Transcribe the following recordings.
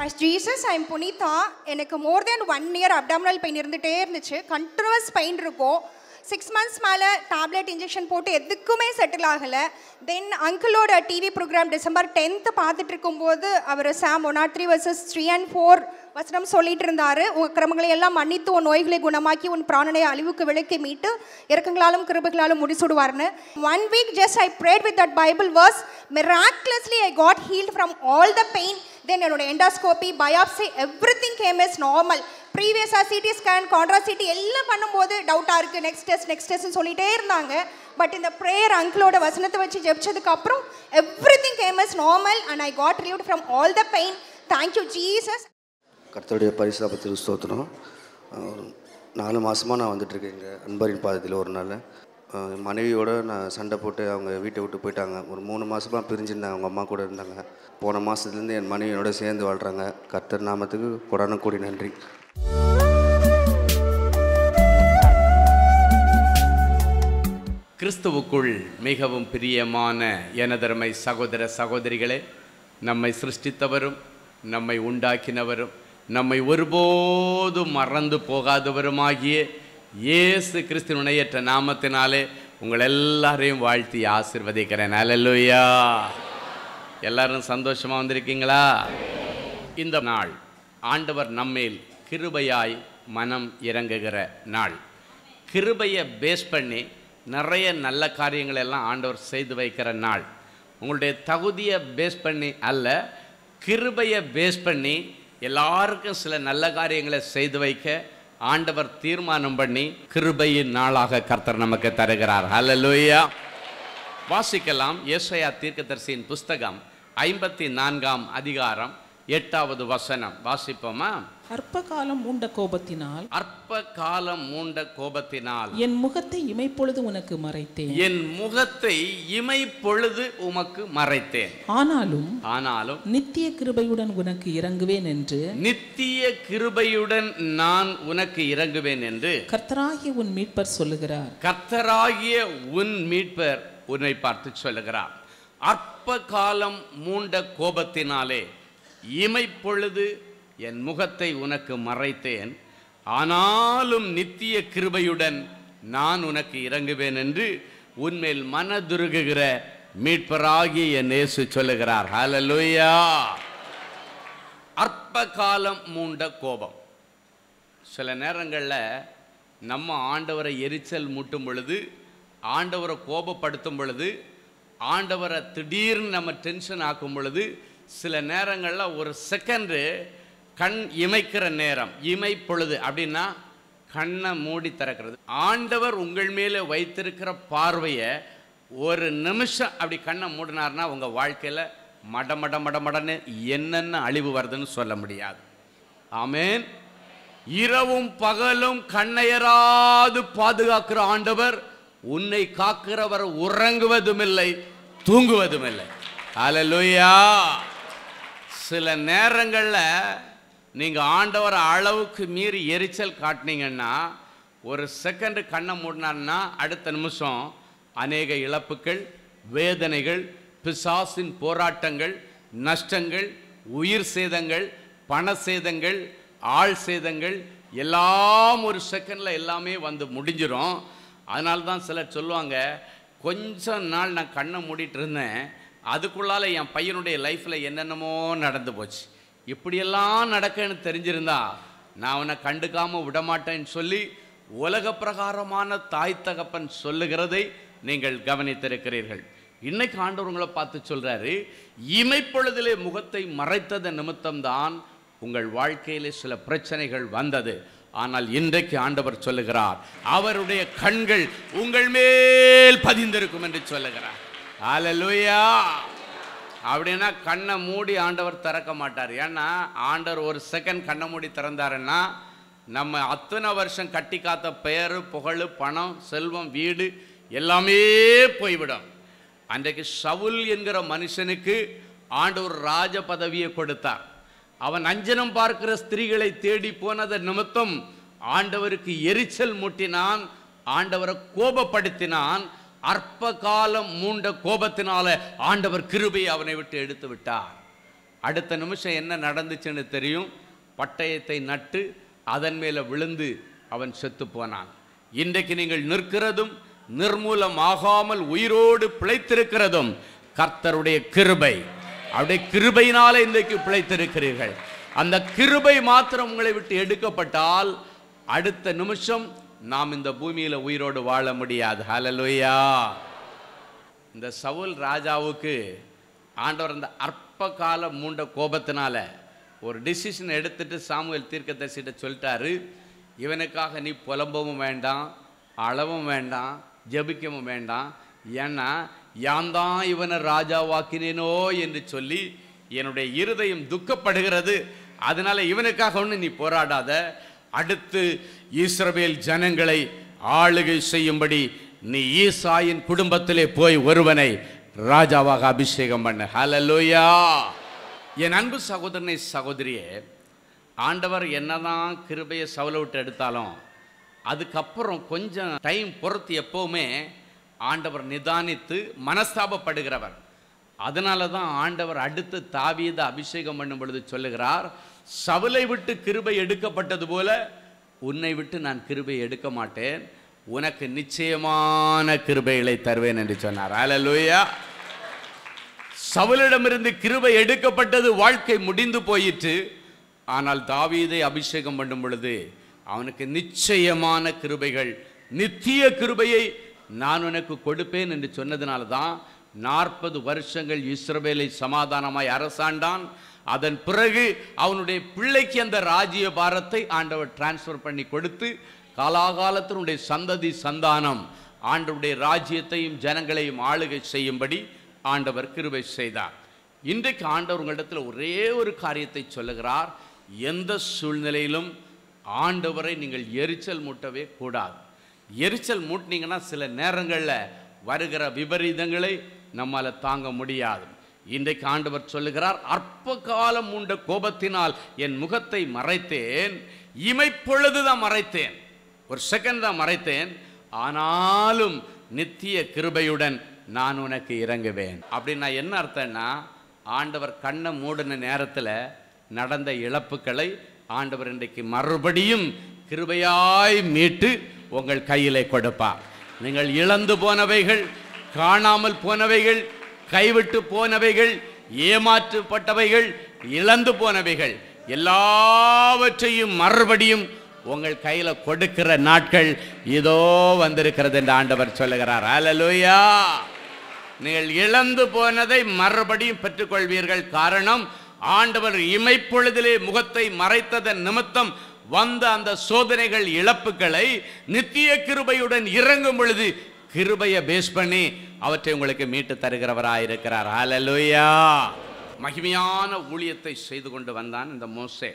Pass Jesus I'm Punitha எனக்கு more than one year abdominal pain இருந்துகிட்டே இருந்துச்சு கண்டினியூஸ் பெயின் இருக்கும் சிக்ஸ் மந்த்ஸ் மேலே டேப்லெட் இன்ஜெக்ஷன் போட்டு எதுக்குமே செட்டில் ஆகலை தென் அங்கிளோட டிவி ப்ரோக்ராம் டிசம்பர் டென்த்து பார்த்துட்டு இருக்கும்போது அவர் Psalm one nought three verses three and four வசனம் சொல்லிட்டு இருந்தாரு உன் கிரமங்களை எல்லாம் மன்னித்து உன் நோய்களை குணமாக்கி உன் பிராணனை அழிவுக்கு விலக்கி மீட்டு இறக்கங்களாலும் கிருபைகளாலும் முடிசுடுவார்னு one week just I prayed with that Bible verse miraculously I got healed from all the pain then என்னோட endoscopy biopsy everything came is normal ப்ரீவியஸாக சிடி ஸ்கேன் கான்ட்ரா சிடி எல்லாம் பண்ணும்போது டவுட்டாக இருக்குது நெக்ஸ்ட் டெஸ்ட் நெக்ஸ்ட் டெஸ்ட்னு சொல்லிட்டே இருந்தாங்க but இந்த prayer அங்கிளோட வசனத்தை வச்சு ஜெபிச்சதுக்கு அப்புறம் everything came is normal and I got relieved from all the pain thank you Jesus கர்த்தருடைய பரிசாபத்தில் ஸ்தோத்திரம் அஹ் ஒரு நாலு மாதமாக நான் வந்துட்டுருக்கேன் இங்கே அன்பரின் பாதத்தில் ஒரு நாள் அஹ் என் மனைவியோட நான் சண்டை போட்டு அவங்க வீட்டை விட்டு போயிட்டாங்க ஒரு மூணு மாதமாக பிரிஞ்சிருந்தாங்க அவங்க அம்மா கூட இருந்தாங்க போன மாதத்துலேருந்து என் மனைவியோட சேர்ந்து வாழ்கிறாங்க கர்த்தர் நாமத்துக்கு கொடான கூடி நன்றி கிறிஸ்துவுக்குள் மிகவும் பிரியமான எனதருமை சகோதர சகோதரிகளே நம்மை சிருஷ்டித்தவரும் நம்மை உண்டாக்கினவரும் நம்மை ஒருபோதும் மறந்து போகாதவருமாகிய இயேசு கிறிஸ்துவனையற்ற நாமத்தினாலே உங்கள் எல்லாரையும் வாழ்த்தி ஆசிர்வதிக்கிறேன் அல்லேலூயா எல்லாரும் சந்தோஷமா வந்திருக்கீங்களா இந்த நாள் ஆண்டவர் நம்மேல் கிருபையாய் மனம் இறங்குகிற நாள் கிருபையை பேஸ் பண்ணி நிறைய நல்ல காரியங்கள் எல்லாம் ஆண்டவர் செய்து வைக்கிற நாள் உங்களுடைய தகுதியை பேஸ் பண்ணி அல்ல கிருபையை பேஸ் பண்ணி எல்லாருக்கும் சில நல்ல காரியங்களை செய்து வைக்க ஆண்டவர் தீர்மானம் பண்ணி கிருபையின் நாளாக கர்த்தர் நமக்கு தருகிறார் ஹalleluya வாசிக்கலாம் ஏசாயா தீர்க்கதரிசியின் புஸ்தகம் ஐம்பத்தி நான்காம் அதிகாரம் எட்டாவது வசனம் வாசிப்போமா அற்ப காலம் மூண்ட கோபத்தினால் அற்ப காலம் மூண்ட கோபத்தினால் என் முகத்தை இமைப்பொழுது உனக்கு மறைத்தேன் என் முகத்தை இமை பொழுது உமக்கு மறைத்தேன் ஆனாலும் ஆனாலும் நித்திய கிருபையுடன் உனக்கு இறங்குவேன் என்று நித்திய கிருபையுடன் நான் உனக்கு இறங்குவேன் என்று கர்த்தராகிய உன் மீட்பர் சொல்லுகிறார் கர்த்தராகிய உன் மீட்பர் உன்னை பார்த்து சொல்லுகிறார் அற்ப காலம் மூண்ட கோபத்தினாலே இமைப்பொழுது என் முகத்தை உனக்கு மறைத்தேன் ஆனாலும் நித்திய கிருபையுடன் நான் உனக்கு இறங்குவேன் என்று உன்மேல் மனதுருகுகிற மீட்பராகிய என் இயேசு சொல்லுகிறார் ஹalleluya அற்ப காலம் மூண்ட கோபம் சில நேரங்களில் நம்ம ஆண்டவரை எரிச்சல் மூட்டும் பொழுது ஆண்டவரை கோபப்படுத்தும் பொழுது ஆண்டவரை திடீர்னு நம்ம டென்ஷன் ஆக்கும் பொழுது சில நேரங்களில் ஒரு செகண்டு கண் இமைக்கிற நேரம் இமை பொழுது அப்படின்னா கண்ணை மூடி திறக்கிறது ஆண்டவர் உங்கள் மேலே வைத்திருக்கிற பார்வையை ஒரு நிமிஷம் அப்படி கண்ணை மூடினார்னா உங்கள் வாழ்க்கையில் மட மட மட மடன்னு என்னென்ன அழிவு வருதுன்னு சொல்ல முடியாது ஆமென் இரவும் பகலும் கண்ணையராது பாதுகாக்கிற ஆண்டவர் உன்னை காக்கிறவர் உறங்குவதுமில்லை தூங்குவதுமில்லை அல்லேலூயா சில நேரங்களில் நீங்கள் ஆண்டவர் அளவுக்கு மீறி எரிச்சல் காட்டினீங்கன்னா ஒரு செகண்டு கண்ணை மூடினார்னா அடுத்த நிமிஷம் அநேக இழப்புகள் வேதனைகள் பிசாசின் போராட்டங்கள் நஷ்டங்கள் உயிர் சேதங்கள் பண சேதங்கள் ஆள் சேதங்கள் எல்லாம் ஒரு செகண்டில் எல்லாமே வந்து முடிஞ்சிரும் அதனால தான் சிலர் சொல்லுவாங்க கொஞ்ச நாள் நான் கண்ணை மூடிட்டு இருந்தேன் அதுக்குள்ளால என் பையனுடைய லைஃப்பில் என்னென்னமோ நடந்து போச்சு இப்படியெல்லாம் நடக்குன்னு தெரிஞ்சிருந்தா நான் அவனை கண்டுக்காம விடமாட்டேன்னு சொல்லி உலக பிரகாரமான தாய் தகப்பன் சொல்லுகிறதை நீங்கள் கவனித்திருக்கிறீர்கள் இன்னைக்கு ஆண்டவர் உங்களை பார்த்து சொல்றாரு இமைப்பொழுதிலே முகத்தை மறைத்தது நிமித்தம்தான் உங்கள் வாழ்க்கையிலே சில பிரச்சனைகள் வந்தது ஆனால் இன்றைக்கு ஆண்டவர் சொல்லுகிறார் அவருடைய கண்கள் உங்கள் மேல் பதிந்திருக்கும் என்று சொல்லுகிறார் ஹalleluya அப்படின்னா கண்ணை மூடி ஆண்டவர் திறக்க மாட்டார் ஏன்னா ஆண்டவர் ஒரு செகண்ட் கண்ணை மூடி திறந்தாருன்னா நம்ம அத்தனை வருஷம் கட்டி காத்த பெயர் புகழ் பணம் செல்வம் வீடு எல்லாமே போய்விடும் அன்றைக்கு சவுல் என்கிற மனுஷனுக்கு ஆண்டவர் ராஜ பதவியை கொடுத்தார் அவன் அஞ்சனம் பார்க்கிற ஸ்திரீகளை தேடி போனது நிமித்தம் ஆண்டவருக்கு எரிச்சல் மூட்டினான் ஆண்டவரை கோபப்படுத்தினான் அற்ப காலம் மூண்ட கோபத்தினால ஆண்டவர் கிருபையை அவனை விட்டு எடுத்து விட்டார் அடுத்த நிமிஷம் என்ன நடந்துச்சுன்னு தெரியும் பட்டயத்தை நட்டு அதன் மேலே விழுந்து அவன் செத்து போனான் இன்றைக்கு நீங்கள் நிற்கிறதும் நிர்மூலமாகாமல் உயிரோடு பிழைத்திருக்கிறதும் கர்த்தருடைய கிருபை அவருடைய கிருபையினால இன்றைக்கு பிழைத்திருக்கிறீர்கள் அந்த கிருபை மாத்திரம் உங்களை விட்டு எடுக்கப்பட்டால் அடுத்த நிமிஷம் நாம் இந்த பூமியில உயிரோடு வாழ முடியாது ஹalleluya இந்த சவுல் ராஜாவுக்கு ஆண்டவர் அந்த அற்ப கால மூண்ட கோபத்தினால ஒரு டிசிஷன் எடுத்துட்டு சாமுவேல் தீர்க்கதரிசிட்ட சொல்லிட்டாரு இவனுக்காக நீ புலம்பவும் வேண்டாம் அளவும் வேண்டாம் ஜெபிக்கவும் வேண்டாம் ஏன்னா யான் தான் இவனை ராஜாவாக்கினேனோ என்று சொல்லி என்னுடைய இருதயம் துக்கப்படுகிறது அதனால இவனுக்காக ஒன்று நீ போராடாத அடுத்து இஸ்ரவேல் ஜனங்களை ஆளுகை செய்யும்படி நீ ஈசாயின் குடும்பத்திலே போய் ஒருவனை ராஜாவாக அபிஷேகம் பண்ண ஹalleluya என் அன்பு சகோதரனை சகோதரியே ஆண்டவர் என்னதான் கிருபையை சவுல விட்டு எடுத்தாலும் அதுக்கப்புறம் கொஞ்சம் டைம் பொறுத்து எப்பவுமே ஆண்டவர் நிதானித்து மனஸ்தாபப்படுகிறவர் அதனால தான் ஆண்டவர் அடுத்து தாவீத அபிஷேகம் பண்ணும் பொழுது சொல்லுகிறார் சவுலை விட்டு கிருபை எடுக்கப்பட்டது போல உன்னை விட்டு நான் கிருபை எடுக்க மாட்டேன் உனக்கு நிச்சயமான கிருபைகளை தருவேன் என்று சொன்னார் அல்லேலூயா சவுலிடமிருந்து கிருபை எடுக்கப்பட்டது வாழ்க்கை முடிந்து போயிற்று ஆனால் தாவீதை அபிஷேகம் பண்ணும் பொழுது அவனுக்கு நிச்சயமான கிருபைகள் நித்திய கிருபையை நான் உனக்கு கொடுப்பேன் என்று சொன்னதுனால தான் நாற்பது வருஷங்கள் இஸ்ரவேலை சமாதானமாய் அரசாண்டான் அதன் பிறகு அவனுடைய பிள்ளைக்கு அந்த ராஜ்ய பாரத்தை ஆண்டவர் டிரான்ஸ்ஃபர் பண்ணி கொடுத்து காலாகாலத்தினுடைய சந்ததி சந்தானம் ஆண்டவருடைய ராஜ்யத்தையும் ஜனங்களையும் ஆளுகை செய்யும்படி ஆண்டவர் கிருபை செய்தார் இன்றைக்கு ஆண்டவர் உங்களிடத்தில் ஒரே ஒரு காரியத்தை சொல்லுகிறார் எந்த சூழ்நிலையிலும் ஆண்டவரை நீங்கள் எரிச்சல் மூட்டவே கூடாது எரிச்சல் மூட்டினீங்கன்னா சில நேரங்களில் வருகிற விபரீதங்களை நம்மால் தாங்க முடியாது இன்றைக்கு ஆண்டவர் சொல்லுகிறார் அற்ப காலம் உண்ட கோபத்தினால் என் முகத்தை மறைத்தேன் இமைப்பொழுதுதான் மறைத்தேன் ஒரு செகண்ட் தான் மறைத்தேன் ஆனாலும் நித்திய கிருபையுடன் நான் உனக்கு இறங்குவேன் அப்படின்னா என்ன அர்த்தம்னா ஆண்டவர் கண்ணை மூடின நேரத்தில் நடந்த இழப்புகளை ஆண்டவர் இன்றைக்கு மறுபடியும் கிருபையாய் மீட்டு உங்கள் கையிலே கொடுப்பார் நீங்கள் இழந்து போனவைகள் காணாமல் போனவைகள் கைவிட்டு போனவைகள் ஏமாற்றப்பட்டவைகள் இழந்து போனவைகள் எல்லாவற்றையும் மறுபடியும் உங்கள் கையில கொடுக்கிற நாட்கள் இதோ வந்திருக்கிறது என்று ஆண்டவர் சொல்லுகிறார் அல்லேலூயா நீங்கள் இழந்து போனதை மறுபடியும் பெற்றுக்கொள்வீர்கள் காரணம் ஆண்டவர் இமைப்பொழுதிலே முகத்தை மறைத்ததன் நிமித்தம் வந்த அந்த சோதனைகள் இழப்புகளை நித்திய கிருபையுடன் இறங்கும் பொழுது கிருபையை பேஸ் பண்ணி அவற்றை உங்களுக்கு மீட்டு தருகிறவராயிருக்கிறார் ஹalleluya மகிமையான ஊழியத்தை செய்து கொண்டு வந்தான் இந்த மோசே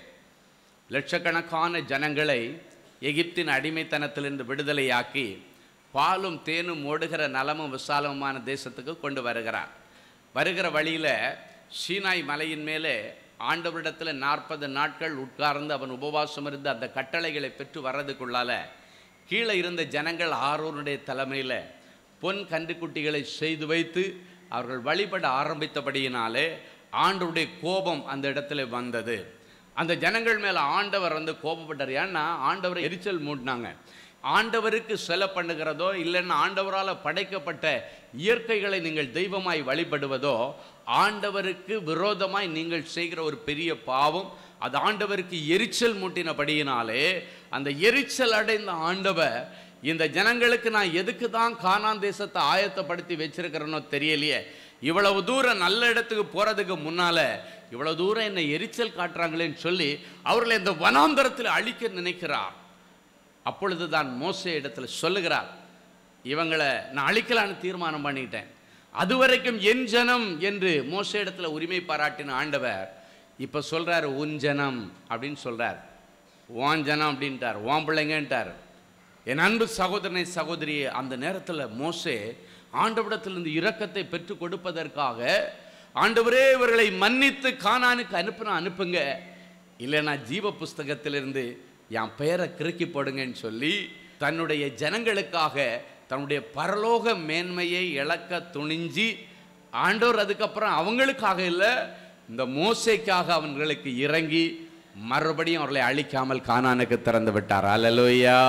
லட்சக்கணக்கான ஜனங்களை எகிப்தின் அடிமைத்தனத்திலிருந்து விடுதலையாக்கி பாலும் தேனும் ஓடுகிற நலமும் விசாலமுமான தேசத்துக்கு கொண்டு வருகிறார் வருகிற வழியில் சீனாய் மலையின் மேலே ஆண்டவரிடத்தில் நாற்பது நாட்கள் உட்கார்ந்து அவன் உபவாசம் இருந்து அந்த கட்டளைகளை பெற்று வர்றதுக்குள்ளால கீழே இருந்த ஜனங்கள் ஆரோனுடைய தலைமையில் பொன் கன்றுக்குட்டிகளை செய்து வைத்து அவர்கள் வழிபட ஆரம்பித்தபடியினாலே ஆண்டவருடைய கோபம் அந்த இடத்துல வந்தது அந்த ஜனங்கள் மேலே ஆண்டவர் வந்து கோபப்பட்டார் ஏன்னா ஆண்டவரை எரிச்சல் மூட்டினாங்க ஆண்டவருக்கு செல பண்ணுகிறதோ இல்லைன்னா ஆண்டவரால் படைக்கப்பட்ட இயற்கைகளை நீங்கள் தெய்வமாய் வழிபடுவதோ ஆண்டவருக்கு விரோதமாய் நீங்கள் செய்கிற ஒரு பெரிய பாவம் அது ஆண்டவருக்கு எரிச்சல் மூட்டினபடியினாலே அந்த எரிச்சல் அடைந்த ஆண்டவர் இந்த ஜனங்களுக்கு நான் எதுக்கு தான் கானான் தேசத்தை ஆயத்தப்படுத்தி வச்சிருக்கிறேனோ தெரியலையே இவ்வளவு தூரம் நல்ல இடத்துக்கு போறதுக்கு முன்னால இவ்வளவு தூரம் என்னை எரிச்சல் காட்டுறாங்களேன்னு சொல்லி அவர்களை இந்த வனாந்தரத்தில் அழிக்க நினைக்கிறார் அப்பொழுது தான் மோசே இடத்துல சொல்லுகிறார் இவங்களை நான் அழிக்கலான்னு தீர்மானம் பண்ணிட்டேன் அது வரைக்கும் என் ஜனம் என்று மோசே இடத்துல உரிமை பாராட்டின ஆண்டவர் இப்போ சொல்றாரு உன் ஜனம் அப்படின்னு சொல்றார் உன் ஜனம் அப்படின்ட்டார் உன் பிள்ளைங்கன்ட்டார் என் அன்பு சகோதரனை சகோதரியே அந்த நேரத்தில் மோசே ஆண்டவரிடத்திலிருந்து இரக்கத்தை பெற்று கொடுப்பதற்காக ஆண்டவரே இவர்களை மன்னித்து கானானுக்கு அனுப்புனா அனுப்புங்க இல்லைன்னா ஜீவ புஸ்தகத்திலிருந்து என் பெயரை கிறுக்கி போடுங்கன்னு சொல்லி தன்னுடைய ஜனங்களுக்காக தன்னுடைய பரலோக மேன்மையை இழக்க துணிஞ்சி ஆண்டவர் அதுக்கப்புறம் அவங்களுக்காக இல்லை இந்த மோசைக்காக அவர்களுக்கு இறங்கி மறுபடியும் அவர்களை அழிக்காமல் கானானுக்கு திறந்து விட்டார் அல்லேலூயா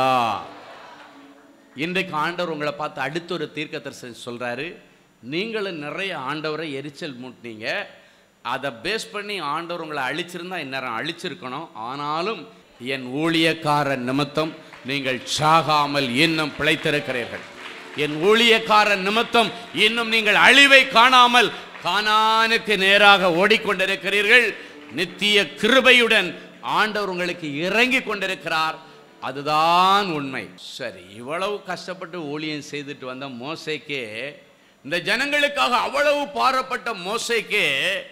இன்றைக்கு ஆண்டவர் உங்களை பார்த்து அடுத்த ஒரு தீர்க்க தரிசனம் சொல்றாரு நீங்களும் நிறைய ஆண்டவரை எரிச்சல் மூட்டினீங்க அதை பேஸ் பண்ணி ஆண்டவர் உங்களை அழிச்சிருந்தா இந்நேரம் அழிச்சிருக்கணும் ஆனாலும் என் ஊழியக்காரன் நிமித்தம் நீங்கள் சாகாமல் இன்னும் பிழைத்திருக்கிறீர்கள் என் ஊழியக்காரன் நிமித்தம் இன்னும் நீங்கள் அழிவை காணாமல் கானானுக்கு நேராக ஓடிக்கொண்டிருக்கிறீர்கள் நித்திய கிருபையுடன் ஆண்டவர் உங்களுக்கு இறங்கி கொண்டிருக்கிறார் அதுதான் உண்மை சரி இவ்வளவு கஷ்டப்பட்டு ஊழியம் செய்துட்டு வந்த மோசைக்கே இந்த ஜனங்களுக்காக அவ்வளவு பாரப்பட்ட மோசைக்கே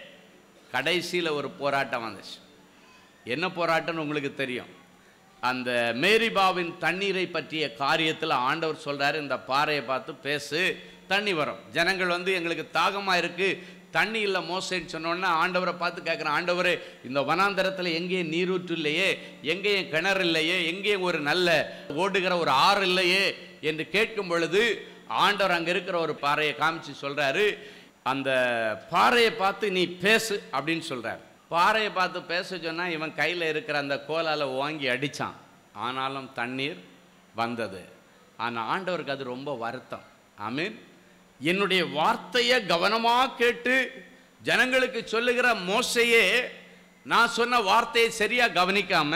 கடைசியில் ஒரு போராட்டம் வந்துச்சு என்ன போராட்டம்னு உங்களுக்கு தெரியும் அந்த மேரிபாவின் தண்ணீரை பற்றிய காரியத்தில் ஆண்டவர் சொல்றாரு இந்த பாறையை பார்த்து பேசு தண்ணி வரும் ஜனங்கள் வந்து எங்களுக்கு தாகமாக இருக்கு தண்ணி இல்லை மோசைன்னு சொன்னோன்னே ஆண்டவரை பார்த்து கேட்குறேன் ஆண்டவரே இந்த வனாந்தரத்தில் எங்கேயும் நீரூற்று இல்லையே எங்கேயும் கிணறு இல்லையே எங்கேயும் ஒரு நல்ல ஓடுகிற ஒரு ஆறு இல்லையே என்று கேட்கும் பொழுது ஆண்டவர் அங்கே இருக்கிற ஒரு பாறையை காமிச்சு சொல்றாரு அந்த பாறையை பார்த்து நீ பேசு அப்படின்னு சொல்றாரு பாறையை பார்த்து பேச சொன்னா இவன் கையில் இருக்கிற அந்த கோலால வாங்கி அடிச்சான் ஆனாலும் தண்ணீர் வந்தது ஆனால் ஆண்டவருக்கு அது ரொம்ப வருத்தம் ஆமீன் என்னுடைய வார்த்தையை கவனமாக கேட்டு ஜனங்களுக்கு சொல்லுகிற மோசையே நான் சொன்ன வார்த்தையை சரியா கவனிக்காம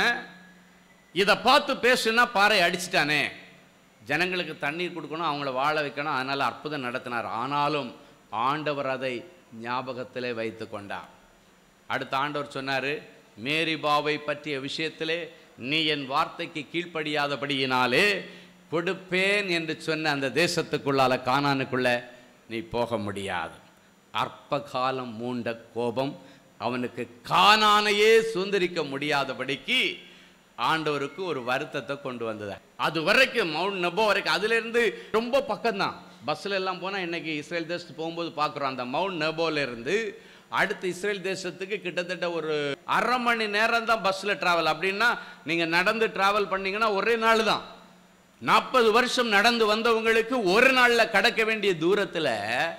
இதை பார்த்து பேசுனா பாறை அடிச்சிட்டானே ஜனங்களுக்கு தண்ணீர் கொடுக்கணும் அவங்கள வாழ வைக்கணும் அதனால் அற்புதம் நடத்தினார் ஆனாலும் ஆண்டவர் அதை ஞாபகத்திலே வைத்து கொண்டார் அடுத்த ஆண்டவர் சொன்னார் மேரிபாவை பற்றிய விஷயத்திலே நீ என் வார்த்தைக்கு கீழ்ப்படியாதபடியினாலே கொடுப்பேன் என்று சொன்ன அந்த தேசத்துக்குள்ளால கானானுக்குள்ள நீ போக முடியாது அற்ப காலம் மூண்ட கோபம் அவனுக்கு கானானையே சுதந்திரிக்க முடியாதபடிக்கு ஆண்டவருக்கு ஒரு வருத்தத்தை கொண்டு வந்தது அது வரைக்கும் மவுண்ட் நெபோ வரைக்கும் அதுலேருந்து ரொம்ப பக்கம்தான் பஸ்ஸில் எல்லாம் போனால் இன்னைக்கு இஸ்ரேல் தேசத்துக்கு போகும்போது பார்க்குறோம் அந்த மவுண்ட் நெபோல இருந்து அடுத்து இஸ்ரேல் தேசத்துக்கு கிட்டத்தட்ட ஒரு அரை மணி நேரம் தான் பஸ்ஸில் ட்ராவல் அப்படின்னா நீங்கள் நடந்து ட்ராவல் பண்ணீங்கன்னா ஒரே நாள் தான் நாற்பது வருஷம் நடந்து வந்தவங்களுக்கு ஒரு நாளில் கடக்க வேண்டிய தூரத்தில்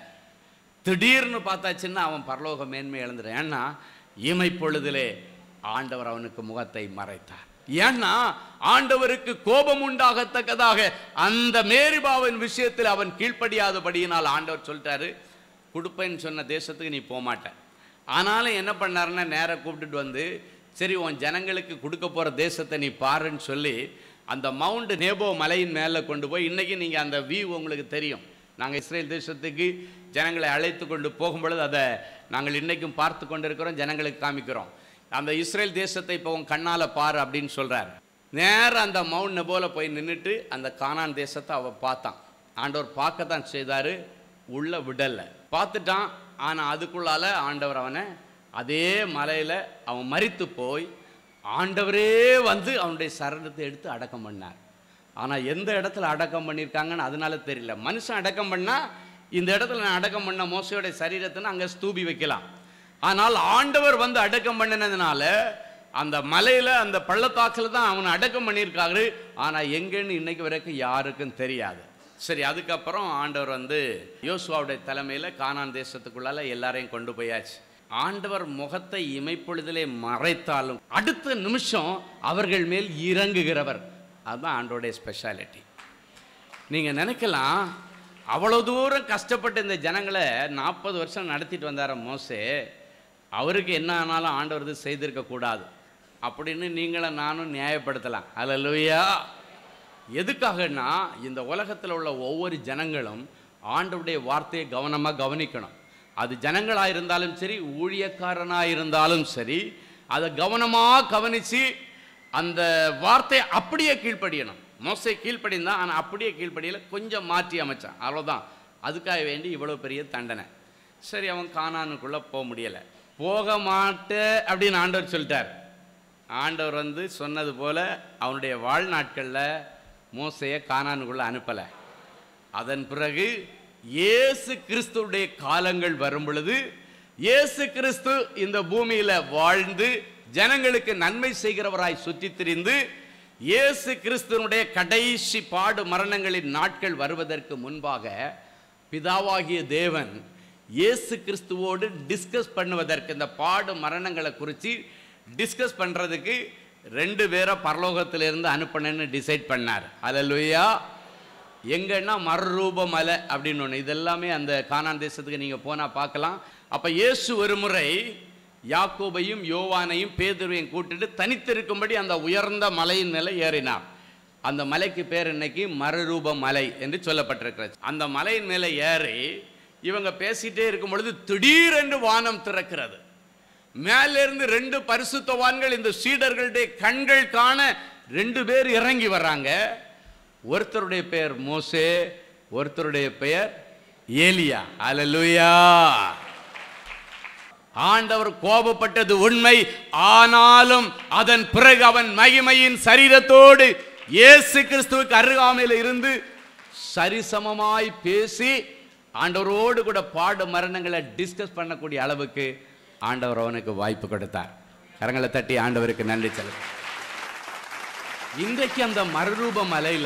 திடீர்னு பார்த்தாச்சுன்னா அவன் பரலோக மேன்மை இழந்துடும் ஏன்னா இமை பொழுதிலே ஆண்டவர் அவனுக்கு முகத்தை மறைத்தார் ஏன்னா ஆண்டவருக்கு கோபம் உண்டாகத்தக்கதாக அந்த மேரிபாவின் விஷயத்தில் அவன் கீழ்ப்படியாதபடியினால் ஆண்டவர் சொல்லிட்டாரு கொடுப்பேன்னு சொன்ன தேசத்துக்கு நீ போக மாட்ட ஆனாலும் என்ன பண்ணாருன்னா நேராக கூப்பிட்டுட்டு வந்து சரி உன் ஜனங்களுக்கு கொடுக்க போகிற தேசத்தை நீ பாருன்னு சொல்லி அந்த மவுண்ட் நேபோ மலையின் மேலே கொண்டு போய் இன்றைக்கி நீங்கள் அந்த வியூ உங்களுக்கு தெரியும் நாங்கள் இஸ்ரேல் தேசத்துக்கு ஜனங்களை அழைத்து கொண்டு போகும் பொழுது அதை நாங்கள் இன்றைக்கும் பார்த்து கொண்டிருக்கிறோம் ஜனங்களுக்கு காமிக்கிறோம் அந்த இஸ்ரேல் தேசத்தை இப்போ உன் கண்ணால் பாரு அப்படின்னு சொல்கிறார் நேரா அந்த மவுண்ட் நெபோல போய் நின்றுட்டு அந்த கானான் தேசத்தை அவன் பார்த்தான் ஆண்டவர் பார்க்க தான் செய்தார் உள்ள விடலை பார்த்துட்டான் ஆனால் அதுக்குள்ளால ஆண்டவர் அவனை அதே மலையில் அவன் மரித்து போய் ஆண்டவரே வந்து அவனுடைய சரணத்தை எடுத்து அடக்கம் பண்ணார் ஆனால் எந்த இடத்துல அடக்கம் பண்ணியிருக்காங்கன்னு அதனால தெரியல மனுஷன் அடக்கம் பண்ணால் இந்த இடத்துல நான் அடக்கம் பண்ண மோசையோடைய சரீரத்தை அங்கே ஸ்தூபி வைக்கலாம் ஆனால் ஆண்டவர் வந்து அடக்கம் பண்ணினதுனால அந்த மலையில் அந்த பள்ளத்தாக்கில் தான் அவனை அடக்கம் பண்ணியிருக்காரு ஆனால் எங்கேன்னு இன்னைக்கு வரைக்கும் யாருக்கும் தெரியாது சரி அதுக்கப்புறம் ஆண்டவர் வந்து யோசுவாவுடைய தலைமையில் கானான் தேசத்துக்குள்ளால எல்லாரையும் கொண்டு போயாச்சு ஆண்டவர் முகத்தை இமைப்பொழுதிலே மறைத்தாலும் அடுத்த நிமிஷம் அவர்கள் மேல் இறங்குகிறவர் அதுதான் ஆண்டோடைய ஸ்பெஷாலிட்டி நீங்கள் நினைக்கலாம் அவ்வளோ தூரம் கஷ்டப்பட்டு இந்த ஜனங்களை நாற்பது வருஷம் நடத்திட்டு வந்தார மோசே அவருக்கு என்ன ஆனாலும் ஆண்டவர் இது செய்திருக்க கூடாது அப்படின்னு நீங்களும் நானும் நியாயப்படுத்தலாம் அல்லேலூயா எதுக்காகன்னா இந்த உலகத்தில் உள்ள ஒவ்வொரு ஜனங்களும் ஆண்டவருடைய வார்த்தையை கவனமாக கவனிக்கணும் அது ஜனங்களாக இருந்தாலும் சரி ஊழியக்காரனாக இருந்தாலும் சரி அதை கவனமாக கவனித்து அந்த வார்த்தையை அப்படியே கீழ்ப்படியணும் மோசை கீழ்ப்படிந்தான் ஆனால் அப்படியே கீழ்ப்படியல கொஞ்சம் மாற்றி அமைச்சான் அவ்வளோதான் அதுக்காக வேண்டி இவ்வளோ பெரிய தண்டனை சரி அவன் கானானுக்குள்ளே போக முடியலை போக மாட்டே அப்படின்னு ஆண்டவர் சொல்லிட்டார் ஆண்டவர் வந்து சொன்னது போல அவனுடைய வாழ்நாட்களில் மோசையை கானானுக்குள்ளே அனுப்பலை அதன் பிறகு இயேசு கிறிஸ்துவுடைய காலங்கள் வரும் பொழுது இயேசு கிறிஸ்து இந்த பூமியில வாழ்ந்து ஜனங்களுக்கு நன்மை செய்கிறவராய் சுற்றித் திரிந்து இயேசு கிறிஸ்துவனுடைய கடைசி பாடு மரணங்களின் நாட்கள் வருவதற்கு முன்பாக பிதாவாகிய தேவன் இயேசு கிறிஸ்துவோடு டிஸ்கஸ் பண்ணுவதற்கு இந்த பாடு மரணங்களை குறித்து டிஸ்கஸ் பண்ணுறதுக்கு ரெண்டு பேரை பரலோகத்திலிருந்து அனுப்பணுன்னு டிசைட் பண்ணார் அல்லேலூயா எங்கன்னா மறுரூப மலை அப்படின்னு ஒன்று இதெல்லாமே அந்த கானான் தேசத்துக்கு நீங்கள் போனால் பார்க்கலாம் அப்போ இயேசு ஒரு முறை யாக்கோபையும் யோவானையும் பேதுருவையும் கூட்டிட்டு தனித்திருக்கும்படி அந்த உயர்ந்த மலையின் மேலே ஏறினார் அந்த மலைக்கு பேர் இன்னைக்கு மறுரூப மலை என்று சொல்லப்பட்டிருக்கிறது அந்த மலையின் மேலே ஏறி இவங்க பேசிட்டே இருக்கும் பொழுது திடீரென்று வானம் திறக்கிறது மேலிருந்து ரெண்டு பரிசுத்தவான்கள் இந்த சீடர்களுடைய கண்கள் காண ரெண்டு பேர் இறங்கி வர்றாங்க ஒருத்தருடைய பெயர் மோசே ஒருத்தருடைய பெயர் ஏலியா அல்லேலூயா ஆண்டவர் கோபப்பட்டது உண்மை ஆனாலும் அதன் பிறகு அவன் மகிமையின் சரீரத்தோடு இயேசு கிறிஸ்துவுக்கு அருகாமையில் இருந்து சரிசமமாய் பேசி ஆண்டவரோடு கூட பாடு மரணங்களை டிஸ்கஸ் பண்ணக்கூடிய அளவுக்கு ஆண்டவர் அவனுக்கு வாய்ப்பு கொடுத்தார் கரங்களை தட்டி ஆண்டவருக்கு நன்றி செலுத்த இன்றைக்கு அந்த மறுரூப மலையில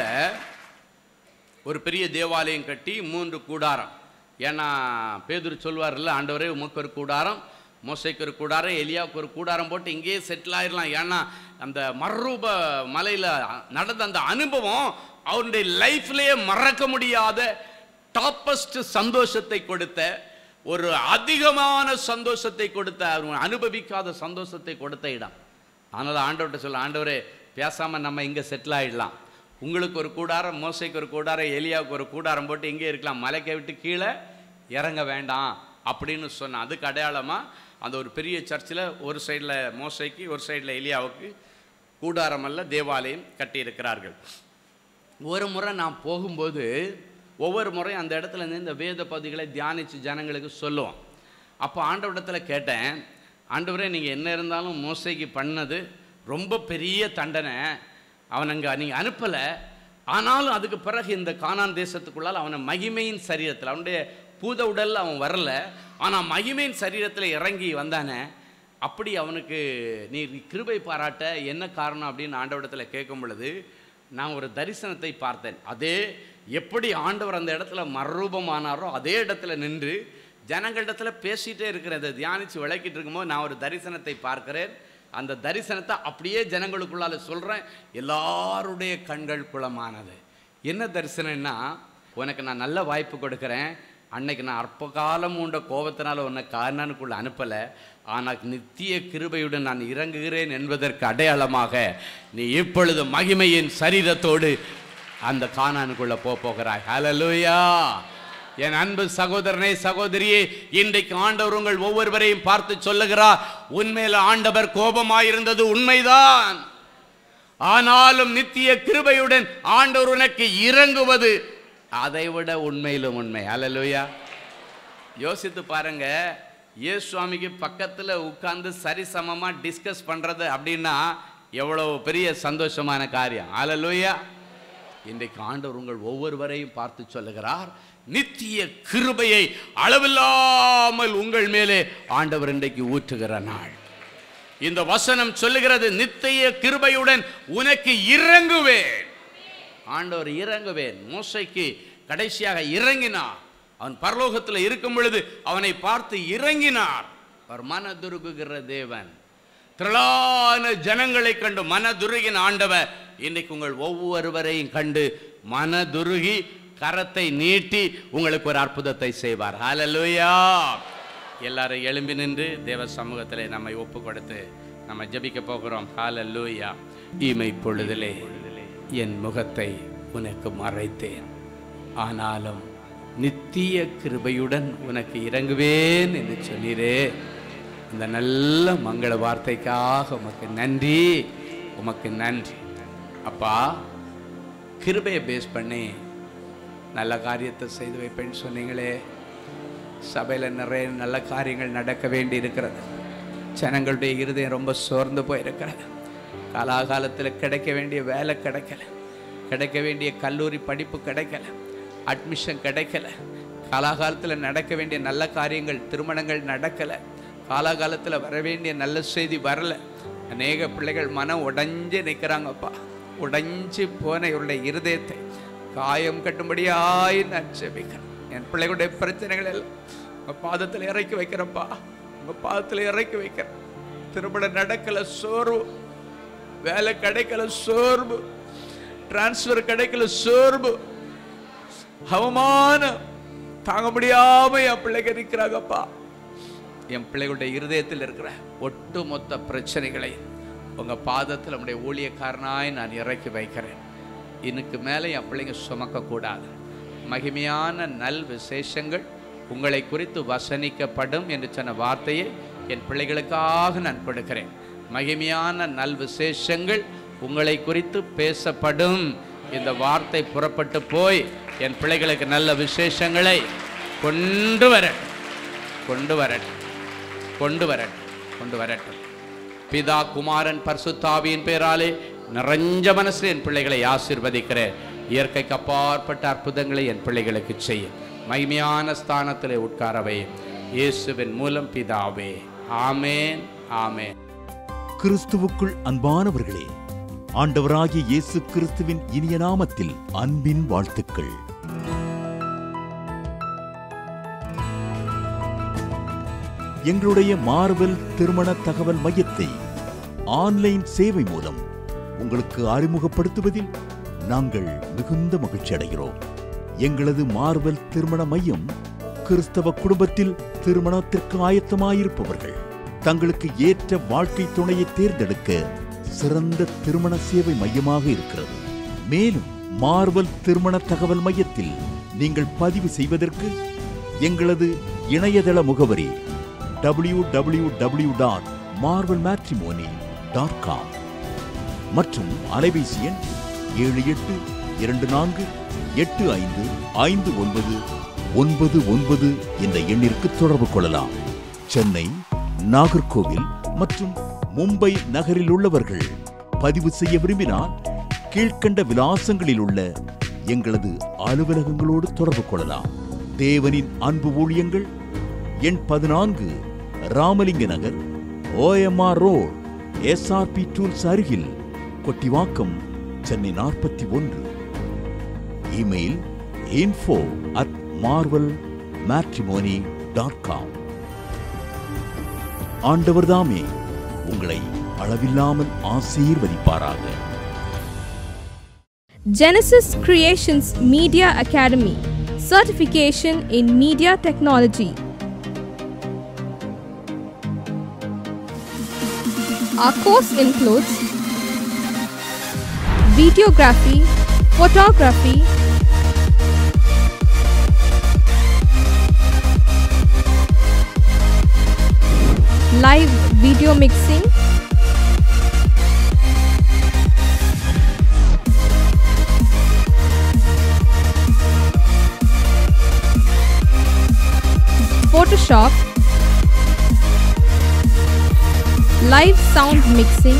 ஒரு பெரிய தேவாலயம் கட்டி மூன்று கூடாரம் ஏன்னா பேதுரு சொல்வார்ல ஆண்டவரே உமக்கு ஒரு கூடாரம் மோசைக்கு ஒரு கூடாரம் எலியாவுக்கு ஒரு கூடாரம் போட்டு இங்கேயே செட்டில் ஆயிடலாம் ஏன்னா அந்த மறுரூப மலையில் நடந்த அந்த அனுபவம் அவருடைய லைஃப்லேயே மறக்க முடியாத டாப்பஸ்ட் சந்தோஷத்தை கொடுத்த ஒரு அதிகமான சந்தோஷத்தை கொடுத்த அவர் அனுபவிக்காத சந்தோஷத்தை கொடுத்த இடம் அதனால் ஆண்டவர்கிட்ட சொல்ல ஆண்டவரே பேசாமல் நம்ம இங்கே செட்டில் ஆகிடலாம் உங்களுக்கு ஒரு கூடாரம் மோசைக்கு ஒரு கூடாரம் எலியாவுக்கு ஒரு கூடாரம் போட்டு இங்கே இருக்கலாம் மலைக்கை விட்டு கீழே இறங்க வேண்டாம் அப்படின்னு சொன்னேன் அதுக்கு அடையாளமாக அந்த ஒரு பெரிய சர்ச்சில் ஒரு சைடில் மோசைக்கு ஒரு சைடில் எலியாவுக்கு கூடாரமல்ல தேவாலயம் கட்டியிருக்கிறார்கள் ஒரு முறை நான் போகும்போது ஒவ்வொரு முறையும் அந்த இடத்துல இருந்து இந்த வேத பகுதிகளை தியானித்து ஜனங்களுக்கு சொல்லுவோம் அப்போ ஆண்டவரிடத்தில் கேட்டேன் ஆண்டவரே நீங்கள் என்ன இருந்தாலும் மோசைக்கு பண்ணது ரொம்ப பெரிய தண்டனை அவன் அங்கே நீங்கள் அனுப்பலை ஆனாலும் அதுக்கு பிறகு இந்த கானான் தேசத்துக்குள்ளால் அவனை மகிமையின் சரீரத்தில் அவனுடைய பூத உடலில் அவன் வரல ஆனால் மகிமையின் சரீரத்தில் இறங்கி வந்தானே அப்படி அவனுக்கு நீ கிருபை பாராட்ட என்ன காரணம் அப்படின்னு ஆண்டவரிடத்தில் கேட்கும் பொழுது நான் ஒரு தரிசனத்தை பார்த்தேன் அதே எப்படி ஆண்டவர் அந்த இடத்துல மறுரூபமானாரோ அதே இடத்துல நின்று ஜனங்களிடத்துல பேசிகிட்டே இருக்கிறேன் அதை தியானித்து விளக்கிட்டு இருக்கும்போது நான் ஒரு தரிசனத்தை பார்க்கிறேன் அந்த தரிசனத்தை அப்படியே ஜனங்களுக்குள்ளால சொல்கிறேன் எல்லாருடைய கண்கள் குளமானது என்ன தரிசனம்னா உனக்கு நான் நல்ல வாய்ப்பு கொடுக்குறேன் அன்னைக்கு நான் அற்ப காலம் உண்ட கோபத்தினால உன்னை காரணனுக்குள்ள அனுப்பலை ஆனால் நித்திய கிருபையுடன் நான் இறங்குகிறேன் என்பதற்கு அடையாளமாக நீ இப்பொழுது மகிமையின் சரீரத்தோடு அந்த காணானுக்குள்ள போக போகிறாய் ஹalleluya என் அன்பு சகோதரனே சகோதரியே இன்றைக்கு ஆண்டவர் உங்கள் ஒவ்வொருவரையும் பார்த்து சொல்லுகிறார் உண்மையில ஆண்டவர் கோபமாயிருந்தது உண்மைதான் ஆனாலும் நித்திய கிருபையுடன் ஆண்டவர் உனக்கு இறங்குவது அதைவிட உண்மையிலும் உண்மை ஹalleluya யோசித்து பாருங்க இயேசு சுவாமிக்கு பக்கத்தில் உட்கார்ந்து சரிசமமா டிஸ்கஸ் பண்றது அப்படின்னா எவ்வளவு பெரிய சந்தோஷமான காரியம் ஹalleluya இன்றைக்கு ஆண்டவர் உங்கள் ஒவ்வொருவரையும் பார்த்து சொல்லுகிறார் நித்திய கிருபையை அளவில்லாமல் உங்கள் மேலே ஆண்டவர் இன்றைக்கு ஊற்றுகிற நாள் இந்த வசனம் சொல்லுகிறது நித்திய கிருபையுடன் உனக்கு இறங்குவேன் ஆண்டவர் இறங்குவேன் மோசைக்கு கடைசியாக இறங்கினார் அவன் பரலோகத்தில் இருக்கும் பொழுது அவனை பார்த்து இறங்கினார் அவர் மனதுருகுகிற தேவன் திரளான ஜனங்களை கண்டு மனதுருகின ஆண்டவர் இன்னைக்கு உங்கள் ஒவ்வொருவரையும் கண்டு மனதுருகி கரத்தை நீட்டி உங்களுக்கு ஒரு அற்புதத்தை செய்வார் ஹalleluya எல்லாரும் எழும்பி நின்று தேவ சமூகத்திலே நம்மை ஒப்பு கொடுத்து நம்ம ஜெபிக்க போகிறோம் ஹalleluya ஈமை பொழுதிலே என் முகத்தை உனக்கு மறைத்தேன் ஆனாலும் நித்திய கிருபையுடன் உனக்கு இறங்குவேன் என்று சொன்னீரே இந்த நல்ல மங்கள வார்த்தைக்காக உமக்கு நன்றி உமக்கு நன்றி அப்பா கிருபையை பேஸ் பண்ணி நல்ல காரியத்தை செய்து வைப்பேன்னு சொன்னீங்களே சபையில் நிறைய நல்ல காரியங்கள் நடக்க வேண்டி இருக்கிறது ஜனங்களுடைய இருதயம் ரொம்ப சோர்ந்து போயிருக்கிறது காலாகாலத்தில் கிடைக்க வேண்டிய வேலை கிடைக்கல கிடைக்க வேண்டிய கல்லூரி படிப்பு கிடைக்கல அட்மிஷன் கிடைக்கல காலாகாலத்தில் நடக்க வேண்டிய நல்ல காரியங்கள் திருமணங்கள் நடக்கலை காலாகாலத்தில் வர வேண்டிய நல்ல செய்தி வரல அநேக பிள்ளைகள் மனம் உடைஞ்சு நிற்கிறாங்கப்பா உடைஞ்சு போன இவருடைய இருதயத்தை காயம் கட்டும்படியாய் நான் ஜெபிக்கிறேன் என் பிள்ளைகளுடைய பிரச்சனைகள் எல்லாம் உங்கள் பாதத்தில் இறக்கி வைக்கிறப்பா உங்கள் பாதத்தில் இறக்கி வைக்கிறேன் திருமணம் நடக்கல சோர்வு வேலை கிடைக்கல சோர்வு டிரான்ஸ்ஃபர் கிடைக்கல சோர்வு அவமானம் தாங்க முடியாம என் பிள்ளைங்க நிற்கிறாங்கப்பா என் பிள்ளைகளுடைய இருதயத்தில் இருக்கிற ஒட்டுமொத்த பிரச்சனைகளை உங்க பாதத்தில் நம்முடைய ஊழியக்காரனாய் நான் இறக்கி வைக்கிறேன் இதுக்கு மேலே என் பிள்ளைங்க சுமக்கக்கூடாது மகிமையான நல் விசேஷங்கள் உங்களை குறித்து வசனிக்கப்படும் என்று சொன்ன வார்த்தையை என் பிள்ளைகளுக்காக நான் கொடுக்கிறேன் மகிமையான நல் விசேஷங்கள் உங்களை குறித்து பேசப்படும் இந்த வார்த்தை புறப்பட்டு போய் என் பிள்ளைகளுக்கு நல்ல விசேஷங்களை கொண்டு வரட்டும் கொண்டு வரட்டும் கொண்டு வரட்டும் கொண்டு வரட்டும் பிதா குமாரன் பரிசுத்தாவியின் பேராலே நிறைஞ்ச மனசு என் பிள்ளைகளை ஆசீர்வதிக்கிறேன் இயற்கைக்கு அப்பாற்பட்ட அற்புதங்களை என் பிள்ளைகளுக்கு செய்யும் மகிமையான ஸ்தானத்திலே உட்காரவை இயேசுவின் மூலம் பிதாவே ஆமேன் ஆமேன் கிறிஸ்துவுக்குள் அன்பானவர்களே ஆண்டவராகிய இயேசு கிறிஸ்துவின் இனிய நாமத்தில் அன்பின் வாழ்த்துக்கள் எங்களுடைய மார்வெல் திருமண தகவல் மையத்தை ஆன்லைன் சேவை மூலம் உங்களுக்கு அறிமுகப்படுத்துவதில் நாங்கள் மிகுந்த மகிழ்ச்சி அடைகிறோம் எங்களது மார்வெல் திருமண மையம் கிறிஸ்தவ குடும்பத்தில் திருமணத்திற்கு ஆயத்தமாயிருப்பவர்கள் தங்களுக்கு ஏற்ற வாழ்க்கை துணையை தேர்ந்தெடுக்க சிறந்த திருமண சேவை மையமாக இருக்கிறது மேலும் மார்வல் திருமண தகவல் மையத்தில் நீங்கள் பதிவு செய்வதற்கு எங்களது இணையதள முகவரி W W W dot Marvel Matrimony dot com மற்றும் அலைபேசி எண் ஏழு எட்டு இரண்டு நான்கு எட்டு ஐந்து ஐந்து ஒன்பது ஒன்பது ஒன்பது என்ற எண்ணிற்கு தொடர்பு கொள்ளலாம் சென்னை நாகர்கோவில் மற்றும் மும்பை நகரில் உள்ளவர்கள் பதிவு செய்ய விரும்பினால் கீழ்க்கண்ட விலாசங்களில் உள்ள எங்களது அலுவலகங்களோடு தொடர்பு கொள்ளலாம் தேவனின் அன்பு ஊழியங்கள் எண் பதினான்கு Ramalinga Nagar OMR road SRP tools அருகில் கொட்டிவாக்கம் சென்னை நாற்பத்தி ஒன்று email info at Marvel Matrimony dot com ஆண்டவர்தாமே உங்களை அளவில்லாமல் ஆசீர்வதிப்பாராக Genesis Creations Media Academy Certification in Media Technology. Our course includes videography, photography, live video mixing, Photoshop, live sound mixing,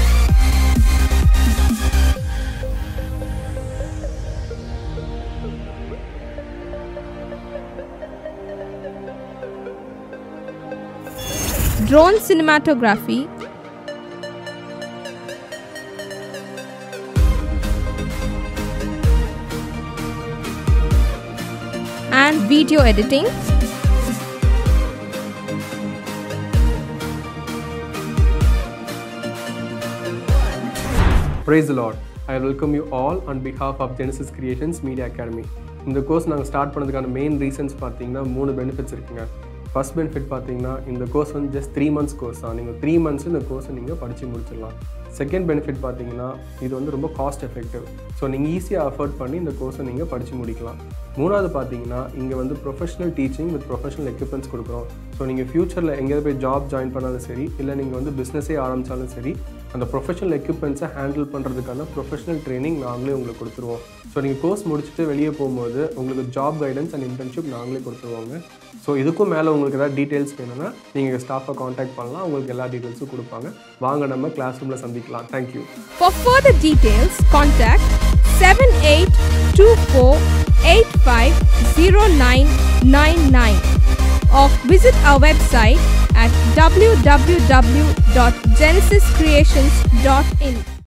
drone cinematography, and video editing. Praise the Lord. I welcome you all on behalf of Genesis Creations Media Academy. இந்த course நாங்கள் start பண்ணதுக்கான main reasons பார்த்தீங்கன்னா மூணு benefits இருக்குங்க first benefit பார்த்தீங்கன்னா இந்த course வந்து just three months course தான் நீங்கள் த்ரீ மந்த்ஸ் இந்த கோர்ஸை நீங்கள் படித்து முடிச்சிடலாம் செகண்ட் பெனிஃபிட் பார்த்தீங்கன்னா இது வந்து ரொம்ப காஸ்ட் எஃபெக்டிவ் ஸோ நீங்கள் ஈஸியாக அஃபோர்ட் பண்ணி இந்த கோர்ஸை நீங்கள் படித்து முடிக்கலாம் மூணாவது பார்த்தீங்கன்னா இங்கே வந்து professional teaching with professional equipments கொடுக்குறோம் ஸோ நீங்கள் ஃப்யூச்சரில் எங்கேயாவது போய் ஜாப் ஜாயின் பண்ணாலும் சரி இல்லை நீங்கள் வந்து பிஸ்னஸே ஆரம்பித்தாலும் சரி அந்த ப்ரொஃபஷனல் எக்யூப்மெண்ட்ஸை ஹேண்டில் பண்ணுறதுக்கான ப்ரொஃபஷனல் ட்ரைனிங் நாங்களே உங்களுக்கு கொடுத்துருவோம் ஸோ நீங்கள் கோர்ஸ் முடிச்சுட்டு வெளியே போகும்போது உங்களுக்கு ஜாப் கைடன்ஸ் அண்ட் இன்டர்ன்ஷிப் நாங்களே கொடுத்துருவோங்க ஸோ இதுக்கும் மேலே உங்களுக்கு ஏதாவது டீட்டெயில்ஸ் வேணும்னா நீங்கள் ஸ்டாஃபை காண்டாக்ட் பண்ணலாம் உங்களுக்கு எல்லா டீட்டெயில்ஸும் கொடுப்பாங்க வாங்க நம்ம கிளாஸ் ரூமில் சந்திக்கலாம் thank you For further details, contact 7824850999 or visit our website at www.genesiscreations.in.